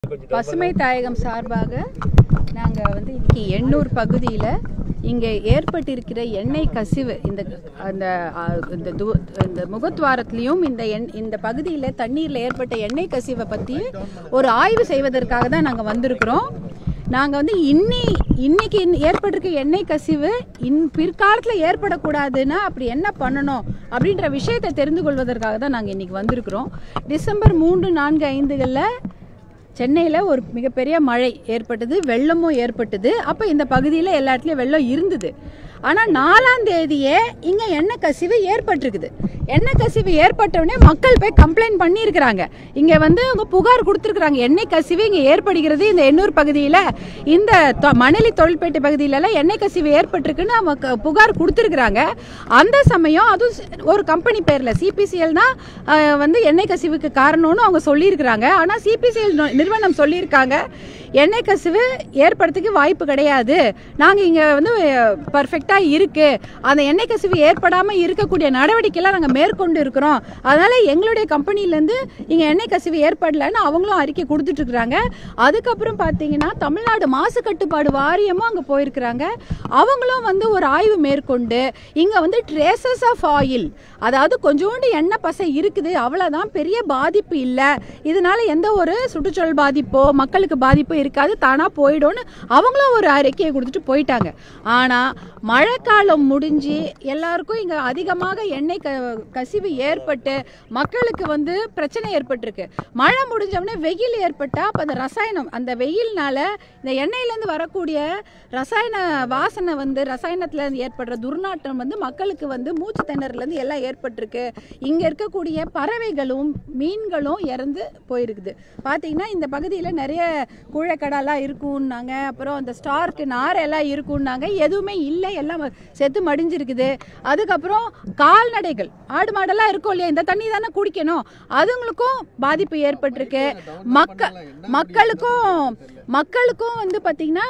பசுமை தாயகம் சார்பாக நாங்கள் வந்து இன்னைக்கு எண்ணூர் பகுதியில் இங்கே ஏற்பட்டிருக்கிற எண்ணெய் கசிவு இந்த அந்த ஆ, இந்த து இந்த முகத்வாரத்துலேயும் இந்த எண் இந்த பகுதியில் தண்ணீரில் ஏற்பட்ட எண்ணெய் கசிவை பற்றி ஒரு ஆய்வு செய்வதற்காக தான் நாங்கள் வந்திருக்கிறோம் நாங்கள் வந்து இன்னி இன்னைக்கு இந்த- ஏற்பட்டிருக்க எண்ணெய் கசிவு இன் பிற்காலத்தில் ஏற்படக்கூடாதுன்னா அப்படி என்ன பண்ணணும் அப்படின்ற விஷயத்தை தெரிந்து கொள்வதற்காக தான் நாங்கள் இன்னைக்கு வந்திருக்கிறோம் டிசம்பர் மூன்று நான்கு ஐந்துகளில் சென்னையில் ஒரு மிகப்பெரிய மழை ஏற்பட்டது வெள்ளமும் ஏற்பட்டது அப்போ இந்த பகுதியில் எல்லா இடத்துலையும் வெள்ளம் இருந்தது ஆனால் நாலாம் தேதியே இங்கே எண்ணெய் கசிவு ஏற்பட்டிருக்குது எண்ணெய் கசிவு ஏற்பட்டவுடனே மக்கள் போய் கம்ப்ளைண்ட் பண்ணியிருக்கிறாங்க இங்கே வந்து அவங்க புகார் கொடுத்துருக்குறாங்க எண்ணெய் கசிவு இங்கே ஏற்படுகிறது இந்த எண்ணூர் பகுதியில் இந்த தொ- மணலி தொழில்பேட்டை பகுதியிலலாம் எண்ணெய் கசிவு ஏற்பட்டிருக்குன்னு அவங்க க- புகார் கொடுத்துருக்குறாங்க அந்த சமயம் அதுவும் சி- ஒரு கம்பெனி பேரில் சிபிசிஎல் தான் அஹ், வந்து எண்ணெய் கசிவுக்கு காரணம்னு அவங்க சொல்லியிருக்கிறாங்க ஆனால் சிபிசிஎல் நிறுவனம் சொல்லியிருக்காங்க எண்ணெய் கசிவு ஏற்படுறதுக்கு வாய்ப்பு கிடையாது நாங்கள் இங்கே வந்து பர்ஃபெக்டாக இருக்குது அந்த எண்ணெய் கசிவு ஏற்படாமல் இருக்கக்கூடிய நடவடிக்கைலாம் நாங்கள் மேற்கொண்டு இருக்கிறோம் அதனால் எங்களுடைய கம்பெனிலேருந்து இங்கே எண்ணெய் கசிவு ஏற்படலைன்னு அவங்களும் அறிக்கை கொடுத்துட்ருக்குறாங்க அதுக்கப்புறம் பார்த்தீங்கன்னா தமிழ்நாடு மாசு கட்டுப்பாடு வாரியமும் அங்கே போயிருக்கிறாங்க அவங்களும் வந்து ஒரு ஆய்வு மேற்கொண்டு இங்கே வந்து ட்ரேசஸ் ஆஃப் ஆயில் அதாவது கொஞ்சோண்டு எண்ணெய் பசை இருக்குது அவ்வளோதான் பெரிய பாதிப்பு இல்லை இதனால எந்த ஒரு சுற்றுச்சூழல் பாதிப்போ மக்களுக்கு பாதிப்போ இருக்காது தானாக போயிடும்னு அவங்களும் ஒரு அறிக்கையை கொடுத்துட்டு போயிட்டாங்க ஆனால் மழைக்காலம் முடிஞ்சு எல்லாருக்கும் இங்கே அதிகமாக எண்ணெய் க கசிவு ஏற்பட்டு மக்களுக்கு வந்து பிரச்சனை ஏற்பட்டிருக்கு மழை முடிஞ்சவொடனே வெயில் ஏற்பட்டால் அப்போ அந்த ரசாயனம் அந்த வெயில்னால இந்த எண்ணெயிலேருந்து வரக்கூடிய ரசாயன வாசனை வந்து ரசாயனத்தில் ஏற்படுற துர்நாற்றம் வந்து மக்களுக்கு வந்து மூச்சு திணறலேருந்து எல்லாம் ஏற்பட்டிருக்கு இங்கே இருக்கக்கூடிய பறவைகளும் மீன்களும் இறந்து போயிருக்குது பார்த்தீங்கன்னா இந்த பகுதியில் நிறைய கூழக்கடாலாம் இருக்கும்னாங்க அப்புறம் அந்த ஸ்டார்க்கு நாரெல்லாம் இருக்கும்னாங்க எதுவுமே இல்லை எல்லாம் செத்து மடிஞ்சிருக்குது அதுக்கப்புறம் கால்நடைகள் ஆடு மாடெல்லாம் இருக்கும் இல்லையா இந்த தண்ணி தானே குடிக்கணும் அதுங்களுக்கும் பாதிப்பு ஏற்பட்டிருக்கு மக்க மக்களுக்கும் மக்களுக்கும் வந்து பார்த்திங்கன்னா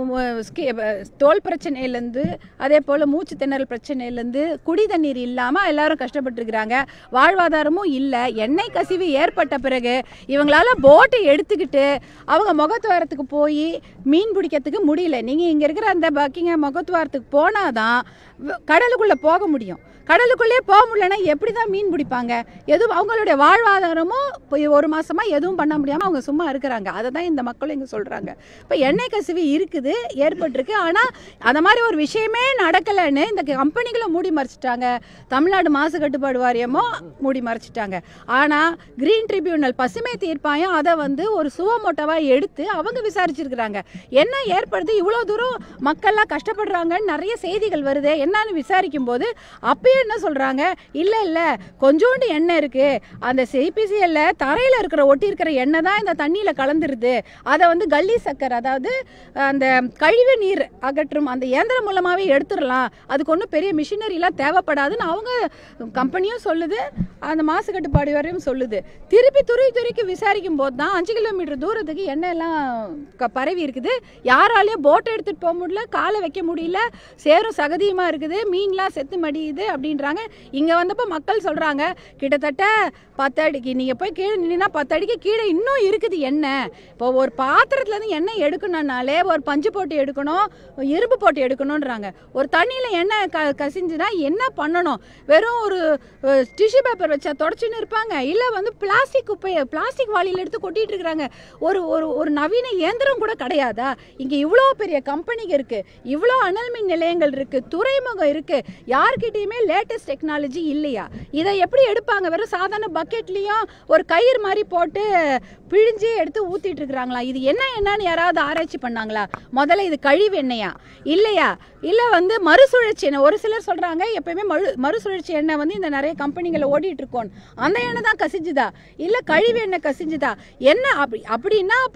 தோல் பிரச்சனையிலேருந்து அதே போல் மூச்சு திணறல் பிரச்சனையிலேருந்து குடி தண்ணீர் இல்லாமல் எல்லாரும் கஷ்டப்பட்டுருக்குறாங்க வாழ்வாதாரமும் இல்லை எண்ணெய் கசிவு ஏற்பட்ட பிறகு இவங்களால போட்டை எடுத்துக்கிட்டு அவங்க முகத்துவாரத்துக்கு போய் மீன் பிடிக்கிறதுக்கு முடியல நீங்கள் இங்கே இருக்கிற அந்த பக்கிங்க முகத்துவாரத்துக்கு போனாதான் வ- கடலுக்குள்ளே போக முடியும் கடலுக்குள்ளே போக முடியலன்னா எப்படி தான் மீன் பிடிப்பாங்க எதுவும் அவங்களுடைய வாழ்வாதாரமும் இப்போ ஒரு மாசமா எதுவும் பண்ண முடியாமல் அவங்க சும்மா இருக்கிறாங்க அதை தான் இந்த மக்களும் இங்கே சொல்கிறாங்க இப்போ எண்ணெய் கசிவு இருக்குது ஏற்பட்டிருக்கு ஆனால் அந்த மாதிரி ஒரு விஷயமே நடக்கலைன்னு இந்த கம்பெனிகளை மூடி மறைச்சிட்டாங்க தமிழ்நாடு மாசு கட்டுப்பாடு வாரியமும் மூடி மறைச்சிட்டாங்க ஆனால் கிரீன் ட்ரிபியூனல் பசுமை தீர்ப்பாயம் அதை வந்து ஒரு சுவமோட்டோவாக எடுத்து அவங்க விசாரிச்சிருக்கிறாங்க என்ன ஏற்படுது இவ்வளோ தூரம் மக்கள்லாம் கஷ்டப்படுறாங்கன்னு நிறைய செய்திகள் வருது என்னன்னு விசாரிக்கும் போது அப்பயும் என்ன சொல்கிறாங்க இல்லை இல்லை கொஞ்சோண்டு எண்ணெய் இருக்குது அந்த சிபிசிஎல்ல தரையில் இருக்கிற ஒட்டி இருக்கிற எண்ணெய் தான் இந்த தண்ணியில் கலந்துருது அதை வந்து கள்ளி சக்கர் அதாவது அந்த கழிவு நீர் அகற்றும் அந்த இயந்திரம் மூலமாகவே எடுத்துடலாம் அதுக்கு ஒன்றும் பெரிய மிஷினரிலாம் தேவைப்படாதுன்னு அவங்க கம்பெனியும் சொல்லுது அந்த மாசு கட்டுப்பாடு வரையும் சொல்லுது திருப்பி துருவி துருக்கி விசாரிக்கும் போது தான் அஞ்சு கிலோமீட்டர் தூரத்துக்கு எண்ணெய் எல்லாம் க- பரவி இருக்குது யாராலையும் போட்டை எடுத்துகிட்டு போக முடியல காலை வைக்க முடியல சேரும் சகதியுமாக இருக்குது மீன்லாம் செத்து மடியுது அப்படின்றாங்க இங்கே வந்தப்போ மக்கள் சொல்கிறாங்க கிட்டத்தட்ட பத்து அடிக்கு நீங்கள் போய் கீழே நின்னா பத்து அடிக்கு கீழே இன்னும் இருக்குது எண்ணெய் இப்போ ஒரு பாத்திரத்துலேருந்து எண்ணெய் எடுக்கணும்னாலே ஒரு பஞ்சு போட்டு எடுக்கணும் இரும்பு போட்டு எடுக்கணுன்றாங்க ஒரு தண்ணியில் எண்ணெய் க கசிஞ்சுனா என்ன பண்ணணும் வெறும் ஒரு டிஷ்யூ பேப்பர் வச்சா தொடச்சின்னு இருப்பாங்க இல்லை வந்து பிளாஸ்டிக் குப்பையை பிளாஸ்டிக் வாளியில் எடுத்து கொட்டிட்டு இருக்கிறாங்க ஒரு ஒரு ஒரு நவீன இயந்திரம் கூட கிடையாதா இங்கே இவ்வளோ பெரிய கம்பெனிங்க இருக்குது இவ்வளோ அனல் மின் நிலையங்கள் இருக்குது துறைமுகம் இருக்குது யார்கிட்டயுமே லேட்டஸ்ட் டெக்னாலஜி இல்லையா இதை எப்படி எடுப்பாங்க வெறும் சாதாரண பக்கெட்லேயும் ஒரு கயிறு மாதிரி போட்டு பிழிஞ்சு எடுத்து ஊற்றிட்டு இருக்கிறாங்களா இது என்ன என்னன்னு யாராவது ஆராய்ச்சி பண்ணாங்களா முதல்ல இது கழிவு எண்ணெயா இல்லையா இல்லை வந்து மறுசுழற்சி எண்ணெய் ஒரு சிலர் சொல்கிறாங்க எப்பயுமே மறு மறுசுழற்சி எண்ணெய் வந்து இந்த நிறைய கம்பெனிகளில் ஓடிட்டு இருக்கோம் அந்த எண்ணெய் தான் கசிஞ்சுதா இல்லை கழிவு எண்ணெய் கசிஞ்சுதா என்ன அப்படி அப்படின்னா அப்போ பாதிப்பு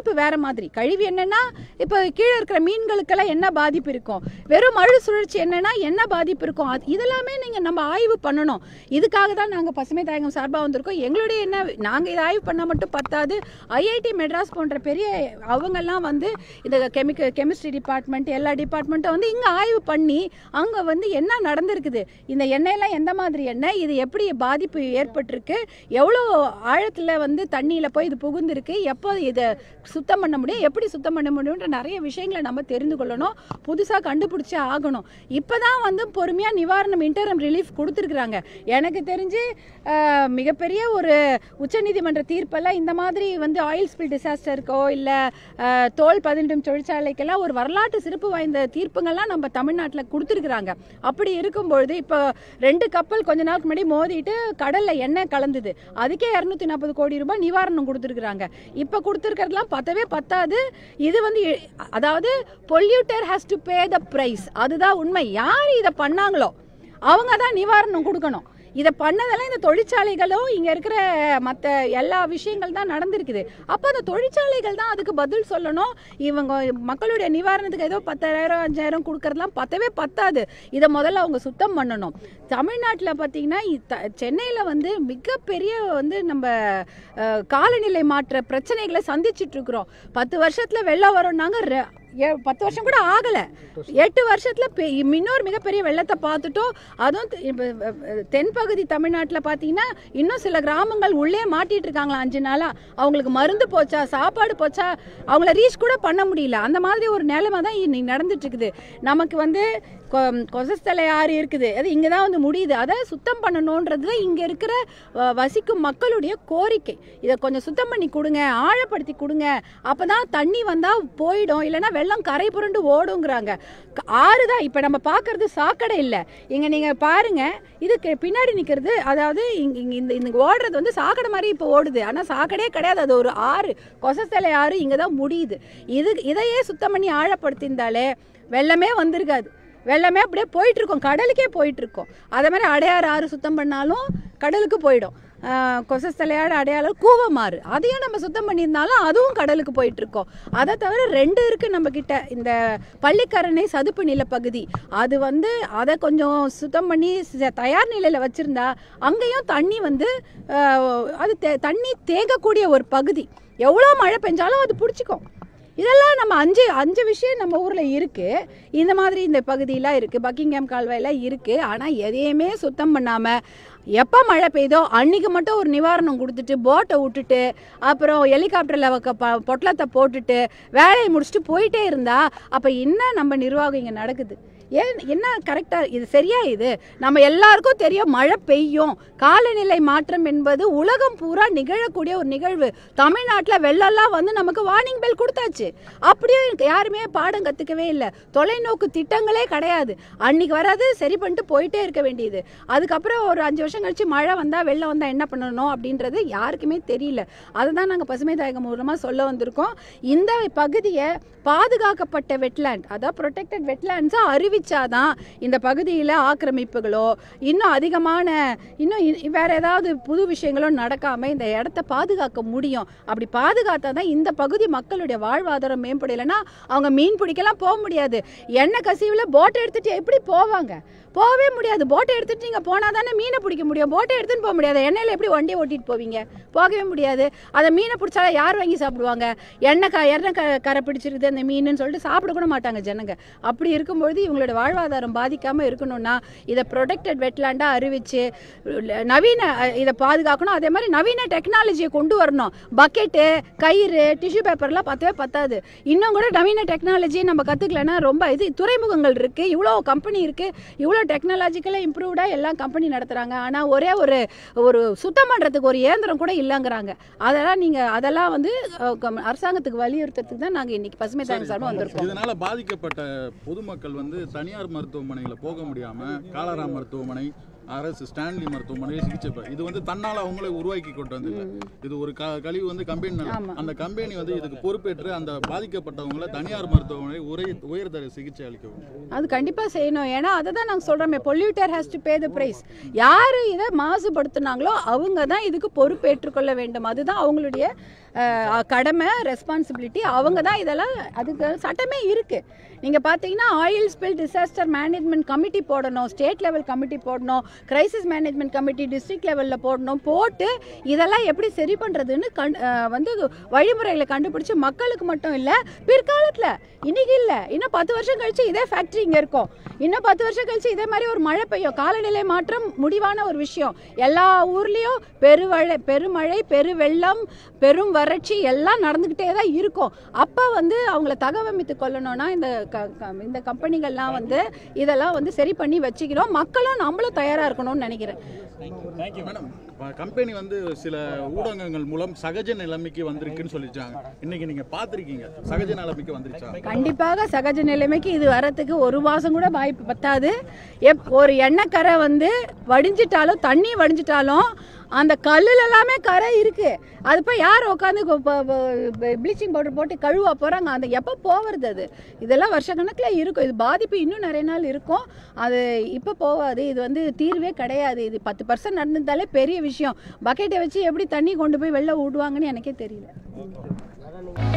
பாதிப்பு வேற மாதிரி கழிவு என்னன்னா இப்போ கீழே இருக்கிற மீன்களுக்கெல்லாம் என்ன பாதிப்பு இருக்கும் வெறும் மழை சுழற்சி என்னன்னா என்ன பாதிப்பு இருக்கும் அது இதெல்லாமே நீங்க நம்ம ஆய்வு பண்ணணும் இதுக்காக தான் நாங்க பசுமை தாயகம் சார்பா வந்திருக்கோம் எங்களுடைய என்ன நாங்க இதை ஆய்வு பண்ணா மட்டும் பத்தாது ஐஐடி மெட்ராஸ் போன்ற பெரிய அவங்கெல்லாம் வந்து இந்த கெமிக்கல் கெமிஸ்ட்ரி டிபார்ட்மெண்ட் எல்லா டிபார்ட்மெண்ட்டும் வந்து இங்க ஆய்வு பண்ணி அங்க வந்து என்ன நடந்திருக்குது இந்த எண்ணெயெல்லாம் எந்த மாதிரி எண்ணெய் இது எப்படி பாதிப்பு ஏற்பட்டிருக்கு எவ்வளோ ஆழத்துல வந்து தண்ணியில போய் இது புகுந்திருக்கு எப்போ இதை சுத்தம் பண்ண முடியும் எப்படி சுத்தம் பண்ண முடியும்ன்ற நிறைய விஷயங்களை நம்ம தெரிந்து கொள்ளணும் புதுசா கண்டுபிடிச்சே ஆகணும் இப்பதான் வந்து பொறுமையா நிவாரணம் இன்டரம் ரிலீஃப் கொடுத்துருக்குறாங்க எனக்கு தெரிஞ்சு ஆஹ், மிகப்பெரிய ஒரு உச்சநீதிமன்ற தீர்ப்பெல்லாம் இந்த மாதிரி வந்து ஆயில் ஸ்பில் டிசாஸ்டருக்கோ இல்லை தோல் பதினெட்டும் தொழிற்சாலைக்கெல்லாம் ஒரு வரலாற்று சிறப்பு வாய்ந்த தீர்ப்புங்கள்லாம் நம்ம தமிழ்நாட்டில் கொடுத்துருக்குறாங்க அப்படி இருக்கும்பொழுது இப்போ ரெண்டு கப்பல் கொஞ்ச நாளுக்கு முன்னாடி மோதிட்டு கடல்ல எண்ணெய் கலந்தது அதுக்கே இரநூத்தி நாற்பது கோடி ரூபாய் நிவாரணம் கொடுத்துருக்குறாங்க இப்போ கொடுத்துருக்கிறதுலாம் பத்தவே பத்தாது இது வந்து எ- அதாவது polluter has to pay the price அதுதான் உண்மை யார் இதை பண்ணாங்களோ அவங்க தான் நிவாரணம் கொடுக்கணும் இதை பண்ணதெல்லாம் இந்த தொழிற்சாலைகளும் இங்க இருக்கிற மற்ற எல்லா விஷயங்கள் தான் நடந்திருக்குது அப்போ அந்த தொழிற்சாலைகள் தான் அதுக்கு பதில் சொல்லணும் இவங்க மக்களுடைய நிவாரணத்துக்கு ஏதோ பத்தாயிரம் அஞ்சாயிரம் கொடுக்கறதுலாம் பத்தவே பத்தாது இதை முதல்ல அவங்க சுத்தம் பண்ணணும் தமிழ்நாட்டில் பார்த்தீங்கன்னா சென்னையில் வந்து மிகப்பெரிய வந்து நம்ம அஹ், காலநிலை மாற்ற பிரச்சனைகளை சந்திச்சிட்டு இருக்கிறோம் பத்து வருஷத்துல வெள்ளம் வரும்னாங்க ரெ- ஏ- பத்து வருஷம் கூட ஆகல எட்டு வருஷத்துல பெ- இன்னொரு மிகப்பெரிய வெள்ளத்தை பார்த்துட்டோம் அதுவும் தெ- இப்ப, அஹ், அஹ், தென்பகுதி தமிழ்நாட்டில் பார்த்தீங்கன்னா இன்னும் சில கிராமங்கள் உள்ளே மாட்டிட்டு இருக்காங்களா அஞ்சு நாளா அவங்களுக்கு மருந்து போச்சா சாப்பாடு போச்சா அவங்கள ரீச் கூட பண்ண முடியல அந்த மாதிரி ஒரு நிலைமை தான் இன்னைக்கு நடந்துட்டு இருக்குது நமக்கு வந்து கொ- கொசஸ்தலை ஆறு இருக்குது அது இங்கே தான் வந்து முடியுது அதை சுத்தம் பண்ணணுன்றது தான் இங்கே இருக்கிற அஹ், வசிக்கும் மக்களுடைய கோரிக்கை இதை கொஞ்சம் சுத்தம் பண்ணி கொடுங்க ஆழப்படுத்தி கொடுங்க அப்போ தான் தண்ணி வந்தால் போயிடும் இல்லைன்னா வெள்ளம் கரை புரண்டு ஓடுங்கிறாங்க க- ஆறு தான் இப்போ நம்ம பார்க்கறது சாக்கடை இல்லை இங்கே நீங்கள் பாருங்க இதுக்கு பின்னாடி நிற்கிறது அதாவது இங்க இங்க இந்த இந்த ஓடுறது வந்து சாக்கடை மாதிரி இப்போ ஓடுது ஆனால் சாக்கடையே கிடையாது அது ஒரு ஆறு கொசஸ்தலை ஆறு இங்கே தான் முடியுது இது இதையே சுத்தம் பண்ணி ஆழப்படுத்தியிருந்தாலே வெள்ளமே வந்திருக்காது வெள்ளமே அப்படியே போயிட்டு இருக்கும் கடலுக்கே போயிட்டு இருக்கும் அதே மாதிரி அடையாறு ஆறு சுத்தம் பண்ணாலும் கடலுக்கு போயிடும் ஆஹ் கொசஸ்தலையாடு அடையாளம் கூவமாறு அதையும் நம்ம சுத்தம் பண்ணியிருந்தாலும் அதுவும் கடலுக்கு போயிட்டு இருக்கோம் அதை தவிர ரெண்டு இருக்கு நம்ம கிட்ட இந்த பள்ளிக்கரணை சதுப்பு நிலப்பகுதி அது வந்து அதை கொஞ்சம் சுத்தம் பண்ணி ச- தயார் நிலையில வச்சிருந்தா அங்கேயும் தண்ணி வந்து ஆஹ், அது தே- தண்ணி தேங்கக்கூடிய ஒரு பகுதி எவ்வளோ மழை பெஞ்சாலும் அது பிடிச்சிக்கும் இதெல்லாம் நம்ம அஞ்சு அஞ்சு விஷயம் நம்ம ஊரில் இருக்குது இந்த மாதிரி இந்த பகுதியெலாம் இருக்குது பக்கிங்ஹாம் கால்வாயெல்லாம் இருக்குது ஆனால் எதையுமே சுத்தம் பண்ணாமல் எப்போ மழை பெய்தோ அன்னைக்கு மட்டும் ஒரு நிவாரணம் கொடுத்துட்டு போட்டை விட்டுட்டு அப்புறம் ஹெலிகாப்டரில் பொட்டலத்தை போட்டுட்டு வேலையை முடிச்சுட்டு போயிட்டே இருந்தா அப்போ என்ன நம்ம நிர்வாகம் இங்கே நடக்குது ஏன் என்ன கரெக்டாக இது சரியா இது நம்ம எல்லாருக்கும் தெரியும் மழை பெய்யும் காலநிலை மாற்றம் என்பது உலகம் பூரா நிகழக்கூடிய ஒரு நிகழ்வு தமிழ்நாட்டில் வெள்ளம்லாம் வந்து நமக்கு வார்னிங் பெல் கொடுத்தாச்சு அப்படியே யாருமே பாடம் கற்றுக்கவே இல்லை தொலைநோக்கு திட்டங்களே கிடையாது அன்னைக்கு வராது சரி பண்ணிட்டு போயிட்டே இருக்க வேண்டியது அதுக்கப்புறம் ஒரு அஞ்சு வருஷம் கழிச்சு மழை வந்தால் வெள்ளம் வந்தால் என்ன பண்ணணும் அப்படின்றது யாருக்குமே தெரியல அதுதான் நாங்கள் பசுமை தாயகம் மூலமாக சொல்ல வந்திருக்கோம் இந்த பகுதியை பாதுகாக்கப்பட்ட வெட்லேண்ட் அதாவது ப்ரொடெக்டட் வெட்லேண்ட்ஸை அறிவிச்சாதான் இந்த பகுதியில் ஆக்கிரமிப்புகளோ இன்னும் அதிகமான இன்னும் இ- வேற ஏதாவது புது விஷயங்களோ நடக்காம இந்த இடத்த பாதுகாக்க முடியும் அப்படி பாதுகாத்தா தான் இந்த பகுதி மக்களுடைய வாழ்வாதாரம் மேம்படலைன்னா அவங்க மீன் பிடிக்கலாம் போக முடியாது எண்ணெய் கசிவில் போட்டை எடுத்துட்டு எப்படி போவாங்க போகவே முடியாது போட்டை எடுத்துட்டு நீங்க போனா தானே மீனை பிடிக்க முடியும் போட்டை எடுத்துன்னு போக முடியாது எண்ணெயில எப்படி வண்டியை ஓட்டிட்டு போவீங்க போகவே முடியாது அதை மீனை பிடிச்சால யார் வாங்கி சாப்பிடுவாங்க எண்ணெய் க எண்ணெய் க கரை பிடிச்சிருது அந்த மீனுன்னு சொல்லிட்டு சாப்பிட கூட மாட்டாங்க ஜனங்க அப்படி இருக்கும்பொழுது இவங்களோட வாழ்வாதாரம் பாதிக்காம இருக்கணும்னா இதை ப்ரொடெக்டட் வெட்லாண்டா அறிவிச்சு நவீன அஹ், இதை பாதுகாக்கணும் அதே மாதிரி நவீன டெக்னாலஜியை கொண்டு வரணும் பக்கெட்டு கயிறு டிஷ்யூ பேப்பர்லாம் பத்தவே பத்தாது இன்னும் கூட நவீன டெக்னாலஜியை நம்ம கற்றுக்கலன்னா ரொம்ப இது துறைமுகங்கள் இருக்குது இவ்வளோ கம்பெனி இருக்குது இவ்வளோ டெக்னாலஜிக்கலாக இம்ப்ரூவ்டாக எல்லாம் கம்பெனி நடத்துகிறாங்க ஆனால் ஒரே ஒரு ஒரு சுத்தம் பண்ணுறதுக்கு ஒரு இயந்திரம் கூட இல்லைங்கிறாங்க அதெல்லாம் நீங்கள் அதெல்லாம் வந்து அஹ், கம்- அரசாங்கத்துக்கு வலியுறுத்துறதுக்கு தான் நாங்கள் இன்னைக்கு பசுமை தாங்க சார்பாக வந்திருக்கோம் இதனால பாதிக்கப்பட்ட பொதுமக்கள் வந்து தனியார் மருத்துவமனையில போக முடியாம காலரா மருத்துவமனை அரசு ஸ்டான்லி மருத்துவமனையில் சிகிச்சை பெற இது வந்து தன்னால அவங்களே உருவாக்கி கொண்டு வந்து இது ஒரு க- கழிவு வந்து கம்பெனி ஆமா. அந்த கம்பெனி வந்து இதுக்கு பொறுப்பேற்று அந்த பாதிக்கப்பட்டவங்களை தனியார் மருத்துவமனை உரை உயர்தர சிகிச்சை அளிக்கவும் அது கண்டிப்பாக செய்யணும் ஏன்னா அதை தான் நாங்கள் சொல்கிறோமே polluter has to pay the price யார் இதை மாசுபடுத்துனாங்களோ அவங்க தான் இதுக்கு பொறுப்பேற்றுக்கொள்ள வேண்டும் அதுதான் அவங்களுடைய அஹ், கடமை ரெஸ்பான்சிபிலிட்டி அவங்க தான் இதெல்லாம் அதுக்கு சட்டமே இருக்கு நீங்க பாத்தீங்கன்னா oil spill disaster management committee போடணும் ஸ்டேட் லெவல் கமிட்டி போடணும் கிரைசிஸ் மேனேஜ்மெண்ட் கமிட்டி டிஸ்ட்ரிக்ட் லெவலில் போடணும் போட்டு இதெல்லாம் எப்படி சரி பண்றதுன்னு கண் அஹ், வந்து வழிமுறைகளை கண்டுபிடிச்சு மக்களுக்கு மட்டும் இல்ல பிற்காலத்துல இன்னைக்கு இல்ல இன்னும் பத்து வருஷம் கழிச்சு இதே ஃபேக்டரி இங்க இருக்கும் இன்னும் பத்து வருஷம் கழிச்சு இதே மாதிரி ஒரு மழை பெய்யும் காலநிலை மாற்றம் முடிவான ஒரு விஷயம் எல்லா ஊர்லயும் பெருமழை பெருமழை பெருவெள்ளம் பெரும் வறட்சி எல்லாம் நடந்துக்கிட்டே தான் இருக்கும் அப்போ வந்து அவங்கள தகவமைத்து கொள்ளணும்னா இந்த க- க- இந்த கம்பெனிகள்லாம் வந்து இதெல்லாம் வந்து சரி பண்ணி வச்சுக்கிறோம் மக்களும் நம்மளும் தயாரா இருக்கணும்னு நினைக்கிறேன் மேடம் கம்பெனி வந்து சில ஊடகங்கள் மூலம் சகஜ நிலைமைக்கு வந்திருக்குன்னு சொல்லிச்சாங்க இன்னைக்கு நீங்க பார்த்திருக்கீங்க சகஜ நிலைமைக்கு வந்துருச்சா கண்டிப்பாக சகஜ நிலைமைக்கு இது வரத்துக்கு ஒரு மாதம் கூட வாய்ப்பு பத்தாது எப் ஒரு எண்ணெய் வந்து வடிஞ்சிட்டாலும் தண்ணி வடிஞ்சிட்டாலும் அந்த கல்லுல எல்லாமே கரை இருக்கு அது போய் யார் உட்காந்து ப்ளீச்சிங் பவுடர் போட்டு கழுவ போறாங்க அந்த எப்போ போகிறது அது இதெல்லாம் வருஷக்கணக்கில் இருக்கும் இது பாதிப்பு இன்னும் நிறைய நாள் இருக்கும் அது இப்போ போகாது இது வந்து தீர்வே கிடையாது இது பத்து பர்சன்ட் நடந்திருந்தாலே பெரிய விஷயம் பக்கெட்டை வச்சு எப்படி தண்ணி கொண்டு போய் வெளில விடுவாங்கன்னு எனக்கே தெரியல